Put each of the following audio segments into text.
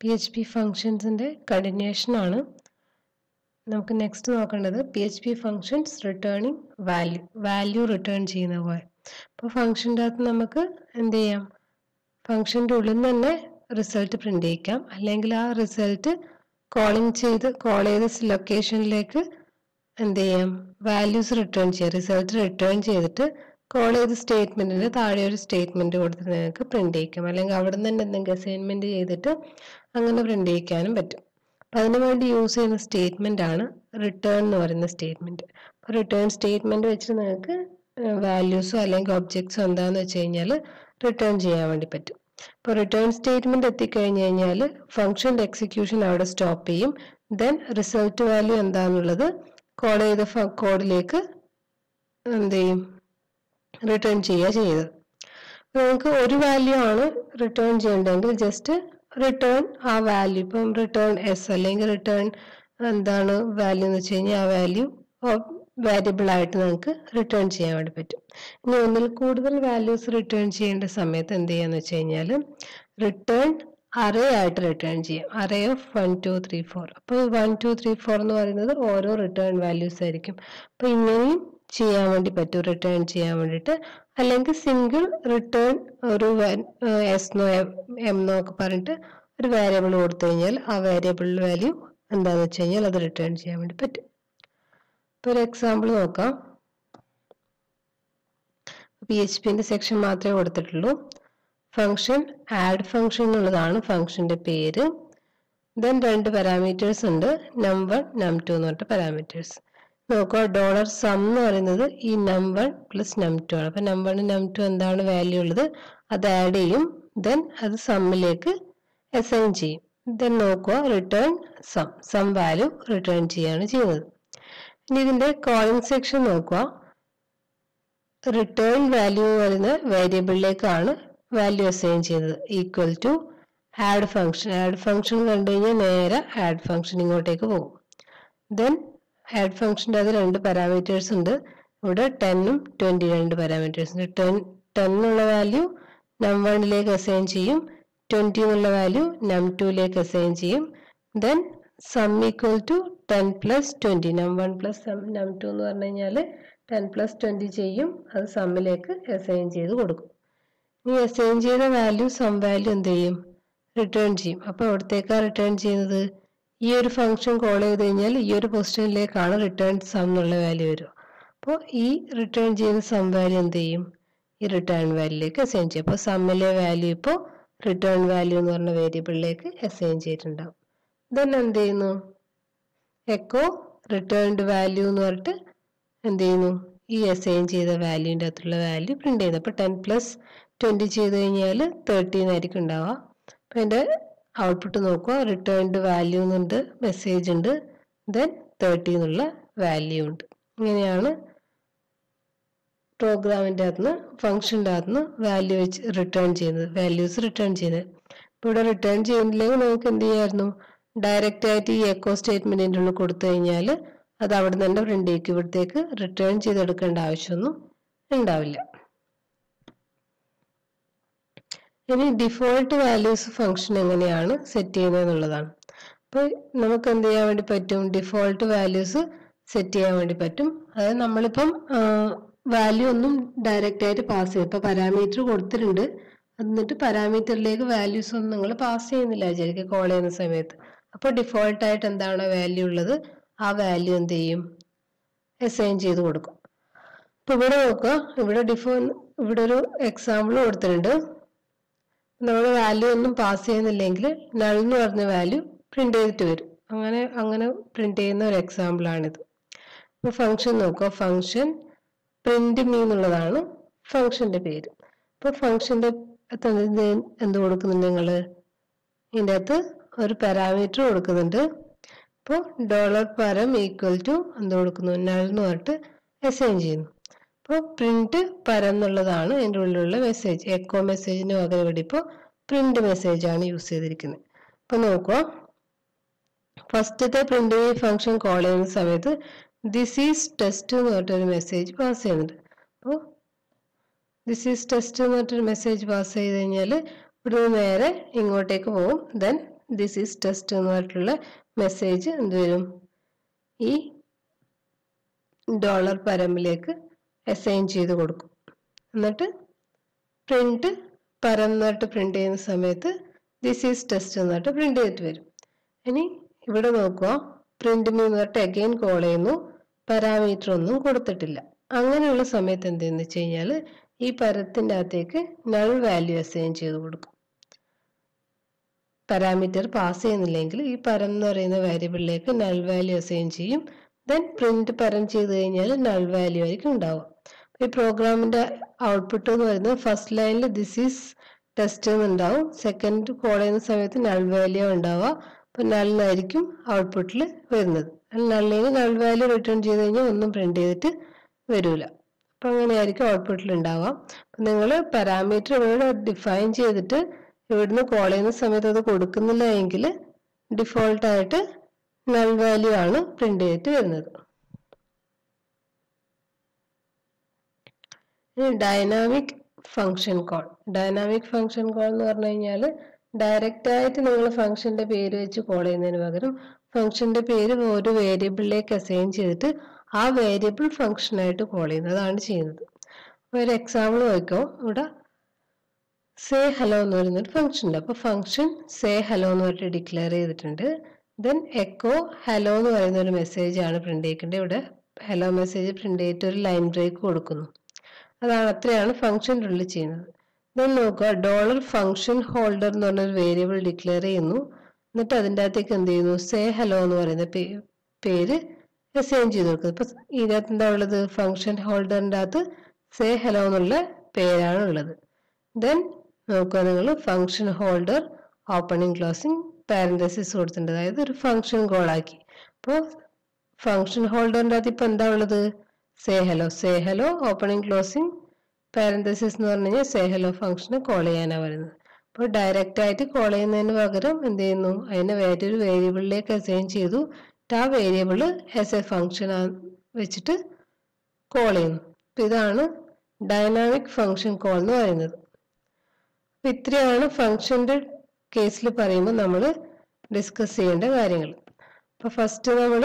P H P ഫങ്ഷൻസിൻ്റെ continuation ആണ് നമുക്ക് നെക്സ്റ്റ് നോക്കേണ്ടത് P H P functions returning value value return ചെയ്യുന്ന പോലെ അപ്പോൾ ഫങ്ഷൻ്റെ അകത്ത് നമുക്ക് എന്ത് ചെയ്യാം ഫങ്ഷൻ്റെ ഉള്ളിൽ നിന്ന് തന്നെ റിസൾട്ട് പ്രിന്റ് ചെയ്യിക്കാം അല്ലെങ്കിൽ ആ റിസൾട്ട് കോളിംഗ് ചെയ്ത് കോൾ ചെയ്ത ലൊക്കേഷനിലേക്ക് എന്ത് ചെയ്യാം വാല്യൂസ് റിട്ടേൺ ചെയ്യാം റിസൾട്ട് റിട്ടേൺ ചെയ്തിട്ട് കോൾ ചെയ്ത സ്റ്റേറ്റ്മെന്റിന് താഴെ ഒരു സ്റ്റേറ്റ്മെന്റ് കൊടുത്തിട്ട് നിങ്ങൾക്ക് പ്രിന്റ് ചെയ്യിക്കാം അല്ലെങ്കിൽ അവിടെ നിന്ന് തന്നെ എന്തെങ്കിലും അസൈൻമെന്റ് ചെയ്തിട്ട് അങ്ങനെ പ്രിന്റ് ചെയ്യിക്കാനും പറ്റും അപ്പം അതിനു വേണ്ടി യൂസ് ചെയ്യുന്ന സ്റ്റേറ്റ്മെന്റ് ആണ് റിട്ടേൺ എന്ന് പറയുന്ന സ്റ്റേറ്റ്മെന്റ് അപ്പോൾ റിട്ടേൺ സ്റ്റേറ്റ്മെന്റ് വെച്ചിട്ട് നിങ്ങൾക്ക് വാല്യൂസോ അല്ലെങ്കിൽ ഒബ്ജക്ട്സോ എന്താന്ന് വെച്ച് കഴിഞ്ഞാൽ റിട്ടേൺ ചെയ്യാൻ വേണ്ടി പറ്റും ഇപ്പോൾ റിട്ടേൺ സ്റ്റേറ്റ്മെന്റ് എത്തിക്കഴിഞ്ഞ് കഴിഞ്ഞാൽ ഫംഗ്ഷന്റെ എക്സിക്യൂഷൻ അവിടെ സ്റ്റോപ്പ് ചെയ്യും ദെൻ റിസൾട്ട് വാല്യൂ എന്താണെന്നുള്ളത് കോൾ ചെയ്ത കോഡിലേക്ക് എന്ത് ചെയ്യും റിട്ടേൺ ചെയ്യുക ചെയ്തത് നിങ്ങൾക്ക് ഒരു വാല്യൂ ആണ് റിട്ടേൺ ചെയ്യേണ്ടതെങ്കിൽ ജസ്റ്റ് റിട്ടേൺ ആ വാല്യൂ ഇപ്പം റിട്ടേൺ എസ് അല്ലെങ്കിൽ റിട്ടേൺ എന്താണ് വാല്യൂ എന്ന് വെച്ച് കഴിഞ്ഞാൽ ആ വാല്യൂ വാരിയബിൾ ആയിട്ട് നിങ്ങൾക്ക് റിട്ടേൺ ചെയ്യാൻ വേണ്ടി പറ്റും ഇനി ഒന്നിൽ കൂടുതൽ വാല്യൂസ് റിട്ടേൺ ചെയ്യേണ്ട സമയത്ത് എന്ത് ചെയ്യാന്ന് വെച്ച് കഴിഞ്ഞാൽ റിട്ടേൺ അറേ ആയിട്ട് റിട്ടേൺ ചെയ്യാം array of one two three four അപ്പോൾ വൺ ടു ത്രീ ഫോർ എന്ന് പറയുന്നത് ഓരോ റിട്ടേൺ വാല്യൂസ് ആയിരിക്കും അപ്പോൾ ഇങ്ങനെയും ചെയ്യാൻ വേണ്ടി പറ്റും റിട്ടേൺ ചെയ്യാൻ വേണ്ടിയിട്ട് അല്ലെങ്കിൽ സിംഗിൾ റിട്ടേൺ ഒരു എസ് നോ എം നോ ഒക്കെ പറഞ്ഞിട്ട് ഒരു വേരിയബിൾ കൊടുത്തു കഴിഞ്ഞാൽ ആ വേരിയബിൾ വാല്യൂ എന്താണെന്ന് വെച്ച് കഴിഞ്ഞാൽ അത് റിട്ടേൺ ചെയ്യാൻ വേണ്ടി പറ്റും ഇപ്പോൾ ഒരു എക്സാമ്പിൾ നോക്കാം പി എച്ച് പിന്റെ സെക്ഷൻ മാത്രമേ കൊടുത്തിട്ടുള്ളൂ ഫംഗ്ഷൻ ആഡ് ഫംഗ്ഷൻ എന്നുള്ളതാണ് ഫംഗ്ഷന്റെ പേര് ദെൻ രണ്ട് പാരാമീറ്റേഴ്സ് ഉണ്ട് നം വൺ നം ടു എന്ന് പറഞ്ഞിട്ട് പാരാമീറ്റേഴ്സ് നോക്കുക ഡോളർ സം എന്ന് പറയുന്നത് ഈ നം വൺ പ്ലസ് നം ടു ആണ് അപ്പൊ നം വൺ നം ടു എന്താണ് വാല്യൂ ഉള്ളത് അത് ആഡ് ചെയ്യും ദെൻ അത് സമ്മിലേക്ക് അസൈൻ ചെയ്യും ദെൻ നോക്കുക return sum sum value return ചെയ്യാണ് ചെയ്യുന്നത് ഇനി ഇതിന്റെ കോളിംഗ് സെക്ഷൻ നോക്കുക റിട്ടേൺ വാല്യൂ വരുന്ന വേരിയബിളിലേക്കാണ് വാല്യൂ അസൈൻ ചെയ്യുന്നത് equal to add function add function കണ്ടു കഴിഞ്ഞാൽ നേരെ ആഡ് ഫംഗ്ഷൻ ഇങ്ങോട്ടേക്ക് പോകും ദെൻ ആഡ് ഫംഗ്ഷൻ്റെ അത് രണ്ട് പാരാമീറ്റേഴ്സ് ഉണ്ട് ഇവിടെ ടെന്നും ട്വന്റി രണ്ട് പാരാമീറ്റേഴ്സ് ഉണ്ട് ടെൻ ടെൻ എന്നുള്ള വാല്യൂ നം വണ്ണിലേക്ക് അസൈൻ ചെയ്യും ട്വന്റി എന്നുള്ള വാല്യൂ നം ടുവിലേക്ക് അസൈൻ ചെയ്യും then sum equal to ten plus twenty num one plus num two എന്ന് പറഞ്ഞു കഴിഞ്ഞാൽ ടെൻ പ്ലസ് ട്വന്റി ചെയ്യും അത് സമ്മിലേക്ക് അസൈൻ ചെയ്ത് കൊടുക്കും ഇനി അസൈൻ ചെയ്ത വാല്യൂ സം വാല്യൂ എന്ത് ചെയ്യും റിട്ടേൺ ചെയ്യും അപ്പോൾ എവിടത്തേക്കാ റിട്ടേൺ ചെയ്യുന്നത് ഈ ഒരു ഫംഗ്ഷൻ കോൾ ചെയ്ത് കഴിഞ്ഞാൽ ഈ ഒരു പൊസിഷനിലേക്കാണ് റിട്ടേൺ സം എന്നുള്ള വാല്യൂ വരിക അപ്പോൾ ഈ റിട്ടേൺ ചെയ്ത സം വാല്യൂ എന്ത് ചെയ്യും ഈ റിട്ടേൺ വാല്യൂലേക്ക് അസൈൻ ചെയ്യും അപ്പോൾ സമ്മിലെ വാല്യൂ ഇപ്പോൾ റിട്ടേൺ വാല്യൂ എന്ന് പറഞ്ഞ വേരിയബിളിലേക്ക് അസൈൻ ചെയ്തിട്ടുണ്ടാവും ദെൻ എന്ത് ചെയ്യുന്നു എക്കോ റിട്ടേൺഡ് വാല്യൂ എന്ന് പറഞ്ഞിട്ട് എന്ത് ചെയ്യുന്നു ഈ അസൈൻ ചെയ്ത വാല്യൂൻ്റെ അകത്തുള്ള വാല്യൂ പ്രിന്റ് ചെയ്യുന്നു അപ്പോൾ ടെൻ പ്ലസ് ട്വൻറ്റി ചെയ്ത് കഴിഞ്ഞാൽ തേർട്ടീൻ ആയിരിക്കും ഉണ്ടാവുക അപ്പോൾ അതിൻ്റെ ഔട്ട്പുട്ട് നോക്കുക റിട്ടേൺഡ് വാല്യൂ എന്നുണ്ട് മെസ്സേജ് ഉണ്ട് ദെൻ തേർട്ടി എന്നുള്ള വാല്യൂ ഉണ്ട് ഇങ്ങനെയാണ് പ്രോഗ്രാമിൻ്റെ അകത്തുനിന്ന് ഫംഗ്ഷൻ്റെ അകത്തുനിന്ന് വാല്യൂ വെച്ച് റിട്ടേൺ ചെയ്യുന്നത് വാല്യൂസ് റിട്ടേൺ ചെയ്യുന്നത് ഇപ്പോൾ ഇവിടെ റിട്ടേൺ ചെയ്യുന്നില്ലെങ്കിൽ നമുക്ക് എന്ത് ചെയ്യായിരുന്നു ഡയറക്റ്റ് ആയിട്ട് ഈ എക്കോ സ്റ്റേറ്റ്മെന്റിൻ്റെ ഉള്ളിൽ കൊടുത്തു കഴിഞ്ഞാൽ അത് അവിടെ നിന്ന് തന്നെ പ്രിന്റ് ചെയ്യിക്കും ഇവിടത്തേക്ക് റിട്ടേൺ ചെയ്തെടുക്കേണ്ട ആവശ്യമൊന്നും ഉണ്ടാവില്ല ഇനി ഡിഫോൾട്ട് വാല്യൂസ് ഫംഗ്ഷൻ എങ്ങനെയാണ് സെറ്റ് ചെയ്യുന്നത് എന്നുള്ളതാണ് അപ്പോൾ നമുക്ക് എന്ത് ചെയ്യാൻ വേണ്ടി പറ്റും ഡിഫോൾട്ട് വാല്യൂസ് സെറ്റ് ചെയ്യാൻ വേണ്ടി പറ്റും അതായത് നമ്മളിപ്പം വാല്യൂ ഒന്നും ഡയറക്റ്റ് ആയിട്ട് പാസ് ചെയ്യും ഇപ്പൊ പാരാമീറ്റർ കൊടുത്തിട്ടുണ്ട് എന്നിട്ട് പാരാമീറ്ററിലേക്ക് വാല്യൂസ് ഒന്നും നിങ്ങൾ പാസ് ചെയ്യുന്നില്ല വിചാരിക്കുക കോൾ ചെയ്യുന്ന സമയത്ത് അപ്പോൾ ഡിഫോൾട്ട് ആയിട്ട് എന്താണ് വാല്യൂ ഉള്ളത് ആ വാല്യൂ എന്ത് ചെയ്യും അസൈൻ ചെയ്ത് കൊടുക്കും ഇപ്പൊ ഇവിടെ നോക്കുക ഇവിടെ ഡിഫോ ഇവിടെ ഒരു എക്സാമ്പിൾ കൊടുത്തിട്ടുണ്ട് നമ്മൾ വാല്യൂ ഒന്നും പാസ് ചെയ്യുന്നില്ലെങ്കിൽ നൾ എന്ന് പറഞ്ഞ വാല്യൂ പ്രിന്റ് ചെയ്തിട്ട് വരും അങ്ങനെ അങ്ങനെ പ്രിന്റ് ചെയ്യുന്ന ഒരു എക്സാമ്പിൾ ആണിത് ഇപ്പൊ ഫംഗ്ഷൻ നോക്കുക ഫംഗ്ഷൻ പ്രിന്റ് മീ എന്നുള്ളതാണ് ഫംഗ്ഷന്റെ പേര് ഇപ്പൊ ഫംഗ്ഷന്റെ എന്ത് കൊടുക്കുന്നുണ്ട് നിങ്ങൾ ഇതിൻ്റെ അകത്ത് ഒരു പാരാമീറ്റർ കൊടുക്കുന്നുണ്ട് ഇപ്പോൾ ഡോളർ പരം ഈക്വൽ ടു എന്ത് കൊടുക്കുന്നു നൾ എന്ന് പറഞ്ഞിട്ട് അസൈൻ ചെയ്യുന്നു അപ്പോൾ പ്രിന്റ് പരം എന്നുള്ളതാണ് അതിൻ്റെ ഉള്ളിലുള്ള മെസ്സേജ് എക്കോ മെസ്സേജിന് പകരം ഇവിടെ ഇപ്പോൾ പ്രിന്റ് മെസ്സേജ് ആണ് യൂസ് ചെയ്തിരിക്കുന്നത് അപ്പോൾ നോക്കുക ഫസ്റ്റത്തെ പ്രിന്റ് ഫംഗ്ഷൻ കോൾ ചെയ്യുന്ന സമയത്ത് ദിസ് ഈസ് ടെസ്റ്റ് എന്ന് പറഞ്ഞിട്ടൊരു മെസ്സേജ് പാസ് ചെയ്യുന്നുണ്ട് അപ്പോൾ ദിസ് ഈസ് ടെസ്റ്റ് എന്ന് പറഞ്ഞിട്ടൊരു മെസ്സേജ് പാസ് ചെയ്ത് കഴിഞ്ഞാൽ ഇവിടുന്ന് നേരെ ഇങ്ങോട്ടേക്ക് പോകും ദെൻ ദിസ് ഈസ് ടെസ്റ്റ് എന്ന് പറഞ്ഞിട്ടുള്ള മെസ്സേജ് എന്ത് വരും ഈ ഡോളർ പരമ്പിലേക്ക് അസൈൻ ചെയ്ത് കൊടുക്കും എന്നിട്ട് പ്രിന്റ് പരന്നിട്ട് പ്രിന്റ് ചെയ്യുന്ന സമയത്ത് ദിസ് ഈസ് ടെസ്റ്റ് എന്നിട്ട് പ്രിന്റ് ചെയ്തിട്ട് വരും ഇനി ഇവിടെ നോക്കുക പ്രിന്റ് എന്നിട്ട് അഗെയിൻ കോൾ ചെയ്യുന്നു പാരാമീറ്റർ ഒന്നും കൊടുത്തിട്ടില്ല അങ്ങനെയുള്ള സമയത്ത് എന്തെന്ന് വെച്ച് കഴിഞ്ഞാൽ ഈ പരത്തിൻ്റെ അകത്തേക്ക് നൾ വാല്യൂ അസൈൻ ചെയ്ത് കൊടുക്കും പാരാമീറ്റർ പാസ് ചെയ്യുന്നില്ലെങ്കിൽ ഈ പരം എന്ന് പറയുന്ന വേരിയബിളിലേക്ക് നൾ വാല്യൂ അസൈൻ ചെയ്യും ദെൻ പ്രിന്റ് പരം ചെയ്ത് കഴിഞ്ഞാൽ നൾ വാല്യൂ ആയിരിക്കും ഉണ്ടാവുക ഈ പ്രോഗ്രാമിന്റെ ഔട്ട്പുട്ട് എന്ന് പറയുന്നത് ഫസ്റ്റ് ലൈനിൽ ദിസ് ഈസ് ടെസ്റ്റ് എന്നുണ്ടാവും സെക്കൻഡ് കോൾ ചെയ്യുന്ന സമയത്ത് നൾ വാല്യൂ ഉണ്ടാവുക അപ്പൊ നള്ളായിരിക്കും ഔട്ട്പുട്ടിൽ വരുന്നത് നള്ളിന് നൾ വാല്യൂ റിട്ടേൺ ചെയ്ത് കഴിഞ്ഞാൽ ഒന്നും പ്രിന്റ് ചെയ്തിട്ട് വരൂല അപ്പൊ അങ്ങനെയായിരിക്കും ഔട്ട്പുട്ടിൽ ഉണ്ടാവുക അപ്പൊ നിങ്ങൾ പാരാമീറ്റർ ഇവിടെ ഡിഫൈൻ ചെയ്തിട്ട് ഇവിടുന്ന് കോൾ ചെയ്യുന്ന സമയത്ത് അത് കൊടുക്കുന്നില്ല എങ്കിൽ ഡിഫോൾട്ട് ആയിട്ട് നൾ വാല്യൂ ആണ് പ്രിന്റ് ചെയ്തിട്ട് വരുന്നത് dynamic function call dynamic function call എന്ന് പറഞ്ഞു കഴിഞ്ഞാൽ ഡയറക്റ്റ് ആയിട്ട് നിങ്ങൾ ഫംഗ്ഷന്റെ പേര് വെച്ച് കോൾ ചെയ്യുന്നതിന് പകരം ഫംഗ്ഷന്റെ പേര് ഒരു വേരിയബിളിലേക്ക് അസൈൻ ചെയ്തിട്ട് ആ വേരിയബിൾ ഫംഗ്ഷനായിട്ട് കോൾ ചെയ്യുന്നത് അതാണ് ചെയ്യുന്നത് ഒരു എക്സാമ്പിൾ നോക്കിക്കോ ഇവിടെ സേ ഹലോ എന്ന് പറയുന്നൊരു ഫംഗ്ഷൻ ഉണ്ട് അപ്പോൾ ഫംഗ്ഷൻ സേ ഹലോ എന്ന് പറഞ്ഞിട്ട് ഡിക്ലെയർ ചെയ്തിട്ടുണ്ട് ദെൻ എക്കോ ഹലോ എന്ന് പറയുന്ന ഒരു മെസ്സേജ് ആണ് പ്രിന്റ് ചെയ്യേണ്ടത് ഇവിടെ ഹലോ മെസ്സേജ് പ്രിന്റ് ചെയ്തിട്ട് ഒരു ലൈൻ ബ്രേക്ക് കൊടുക്കുന്നു അതാണ് അത്രയാണ് ഫംഗ്ഷൻ്റെ ഉള്ളിൽ ചെയ്യുന്നത് ദെൻ നോക്കുക ഡോളർ ഫംഗ്ഷൻ ഹോൾഡർ എന്ന് പറഞ്ഞൊരു വേരിയബിൾ ഡിക്ലെയർ ചെയ്യുന്നു എന്നിട്ട് അതിൻ്റെ അകത്തേക്ക് എന്ത് ചെയ്യുന്നു സേ ഹലോ എന്ന് പറയുന്ന പേര് അസൈൻ ചെയ്ത് കൊടുക്കുന്നത് ഇപ്പൊ ഇതിനകത്ത് എന്താ ഉള്ളത് ഫംഗ്ഷൻ ഹോൾഡറിൻ്റെ അകത്ത് സേ ഹലോ എന്നുള്ള പേരാണ് ഉള്ളത് ദെൻ നോക്കുക നിങ്ങൾ function holder opening closing parenthesis കൊടുത്തിട്ടുണ്ട് അതായത് ഒരു ഫംഗ്ഷൻ കോളാക്കി അപ്പോൾ ഫംഗ്ഷൻ ഹോൾഡറിൻ്റെ അകത്ത് ഇപ്പം എന്താ ഉള്ളത് say hello say hello opening closing parenthesis എന്ന് പറഞ്ഞു കഴിഞ്ഞാൽ സേ ഹലോ ഫംഗ്ഷന് കോൾ ചെയ്യാനാണ് വരുന്നത് അപ്പോൾ ഡയറക്റ്റ് ആയിട്ട് കോൾ ചെയ്യുന്നതിന് പകരം എന്ത് ചെയ്യുന്നു അതിനെ വേറെ ഒരു വേരിയബിളിലേക്ക് അസൈൻ ചെയ്തു ആ വേരിയബിൾ ആസ് എ ഫംഗ്ഷൻ വെച്ചിട്ട് കോൾ ചെയ്യുന്നു അപ്പം ഇതാണ് ഡൈനാമിക് ഫംഗ്ഷൻ കോൾ എന്ന് പറയുന്നത് അപ്പം ഇത്രയാണ് ഫംഗ്ഷൻ്റെ കേസിൽ പറയുമ്പോൾ നമ്മൾ ഡിസ്കസ് ചെയ്യേണ്ട കാര്യങ്ങൾ അപ്പോൾ ഫസ്റ്റ് നമ്മൾ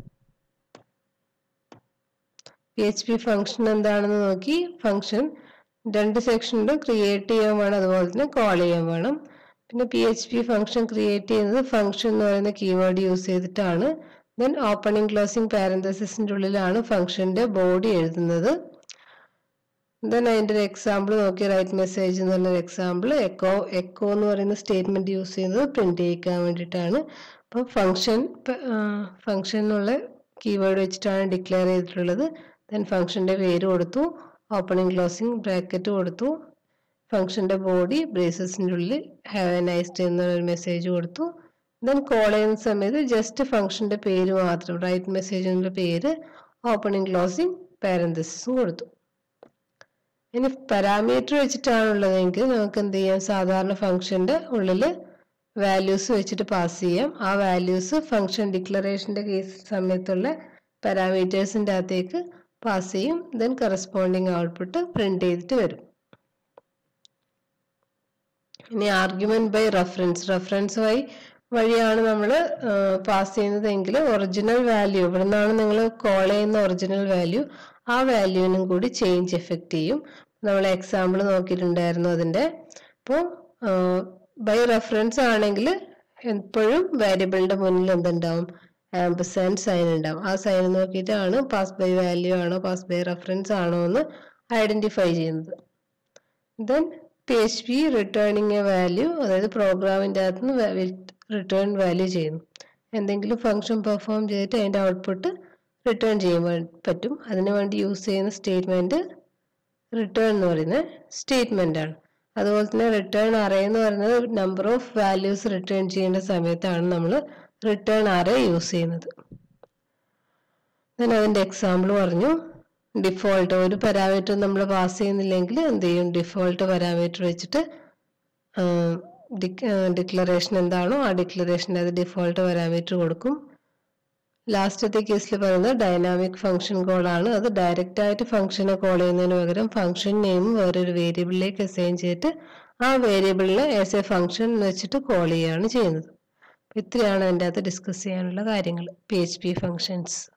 പി എച്ച് പി ഫംഗ്ഷൻ എന്താണെന്ന് നോക്കി ഫംഗ്ഷൻ രണ്ട് സെക്ഷനുണ്ട് ക്രിയേറ്റ് ചെയ്യാൻ വേണം അതുപോലെ തന്നെ കോൾ ചെയ്യാൻ വേണം പിന്നെ P H P function create ചെയ്യുന്നത് ഫംഗ്ഷൻ എന്ന് പറയുന്ന കീവേഡ് യൂസ് ചെയ്തിട്ടാണ് ദെൻ ഓപ്പണിംഗ് ക്ലോസിംഗ് പാരന്തസിന്റെ ഉള്ളിലാണ് ഫംഗ്ഷന്റെ ബോഡി എഴുതുന്നത് ദെൻ അതിൻ്റെ ഒരു എക്സാമ്പിൾ നോക്കി റൈറ്റ് മെസ്സേജ് എന്ന് പറഞ്ഞൊരു എക്സാമ്പിൾ എക്കോ എക്കോ എന്ന് പറയുന്ന സ്റ്റേറ്റ്മെന്റ് യൂസ് ചെയ്യുന്നത് പ്രിന്റ് ചെയ്യിക്കാൻ വേണ്ടിയിട്ടാണ് അപ്പോൾ ഫംഗ്ഷൻ ഫംഗ്ഷനുള്ള കീവേഡ് വെച്ചിട്ടാണ് ഡിക്ലെയർ ചെയ്തിട്ടുള്ളത് ദെൻ ഫംഗ്ഷന്റെ പേര് കൊടുത്തു ഓപ്പണിംഗ് ക്ലോസിംഗ് ബ്രാക്കറ്റ് കൊടുത്തു ഫംഗ്ഷന്റെ ബോഡി ബ്രേസസിൻ്റെ ഉള്ളിൽ ഹാവ് എ നൈസ് ഡേ എന്നൊരു മെസ്സേജ് കൊടുത്തു ദെൻ കോൾ ചെയ്യുന്ന സമയത്ത് ജസ്റ്റ് ഫംഗ്ഷന്റെ പേര് മാത്രം റൈറ്റ് മെസ്സേജിൻ്റെ പേര് ഓപ്പണിംഗ് ക്ലോസിംഗ് പാരന്തസിസും കൊടുത്തു ഇനി പാരാമീറ്റർ വെച്ചിട്ടാണുള്ളതെങ്കിൽ നമുക്ക് എന്ത് ചെയ്യാം സാധാരണ ഫംഗ്ഷന്റെ ഉള്ളിൽ വാല്യൂസ് വെച്ചിട്ട് പാസ് ചെയ്യാം ആ വാല്യൂസ് ഫംഗ്ഷൻ ഡിക്ലറേഷന്റെ കേസ് സമയത്തുള്ള പാരാമീറ്റേഴ്സിന്റെ അകത്തേക്ക് പാസ് ചെയ്യും ദെൻ കറസ്പോണ്ടിങ് ഔട്ട്പുട്ട് പ്രിന്റ് ചെയ്തിട്ട് വരും ഇനി ആർഗ്യുമെന്റ് ബൈ റെഫറൻസ് റെഫറൻസ് വഴി വഴിയാണ് നമ്മൾ പാസ് ചെയ്യുന്നതെങ്കിൽ ഒറിജിനൽ വാല്യൂ ഇവിടെ നിന്നാണ് നിങ്ങൾ കോൾ ചെയ്യുന്ന ഒറിജിനൽ വാല്യൂ ആ വാല്യൂവിനും കൂടി ചേഞ്ച് എഫക്റ്റ് ചെയ്യും നമ്മൾ എക്സാമ്പിൾ നോക്കിയിട്ടുണ്ടായിരുന്നു അതിന്റെ അപ്പോൾ ബൈ റെഫറൻസ് ആണെങ്കിൽ എപ്പോഴും വേരിയബിളിന്റെ മുന്നിൽ എന്തുണ്ടാവും ആംബസൈൻ സൈൻ ഉണ്ടാവും ആ സൈൻ നോക്കിയിട്ടാണ് പാസ് ബൈ വാല്യൂ ആണോ പാസ് ബൈ റെഫറൻസ് ആണോ എന്ന് ഐഡന്റിഫൈ ചെയ്യുന്നത് then P H P returning a value അതായത് പ്രോഗ്രാമിൻ്റെ അകത്ത് നിന്ന് റിട്ടേൺ വാല്യൂ ചെയ്യുന്നു എന്തെങ്കിലും ഫംഗ്ഷൻ പെർഫോം ചെയ്തിട്ട് അതിൻ്റെ ഔട്ട്പുട്ട് റിട്ടേൺ ചെയ്യാൻ പറ്റും അതിനു വേണ്ടി യൂസ് ചെയ്യുന്ന സ്റ്റേറ്റ്മെന്റ് റിട്ടേൺ എന്ന് പറയുന്ന സ്റ്റേറ്റ്മെന്റ് ആണ് അതുപോലെ തന്നെ റിട്ടേൺ അറേ എന്ന് പറയുന്നത് നമ്പർ ഓഫ് വാല്യൂസ് റിട്ടേൺ ചെയ്യേണ്ട സമയത്താണ് നമ്മൾ റിട്ടേൺ അറേ യൂസ് ചെയ്യുന്നത് ഞാൻ അതിന്റെ എക്സാമ്പിൾ പറഞ്ഞു ഡിഫോൾട്ട് ഒരു പാരാമീറ്റർ നമ്മൾ പാസ് ചെയ്യുന്നില്ലെങ്കിൽ എന്ത് ചെയ്യും ഡിഫോൾട്ട് പാരാമീറ്റർ വെച്ചിട്ട് ഡിക്ലറേഷൻ എന്താണോ ആ ഡിക്ലറേഷൻ്റെ അത് ഡിഫോൾട്ട് പാരാമീറ്റർ കൊടുക്കും ലാസ്റ്റത്തെ കേസിൽ പറയുന്നത് ഡൈനാമിക് ഫംഗ്ഷൻ കോൾ ആണ് അത് ഡയറക്റ്റ് ആയിട്ട് ഫംഗ്ഷനെ കോൾ ചെയ്യുന്നതിന് പകരം ഫംഗ്ഷൻ നെയിം വേറൊരു വേരിയബിളിലേക്ക് അസൈൻ ചെയ്തിട്ട് ആ വേരിയബിളിനെ ആസ് എ ഫംഗ്ഷൻ വെച്ചിട്ട് കോൾ ചെയ്യുകയാണ് ചെയ്യുന്നത് ഇത്രയാണ് അതിൻ്റെ അകത്ത് ഡിസ്കസ് ചെയ്യാനുള്ള കാര്യങ്ങൾ പി എച്ച് പി ഫങ്ഷൻസ്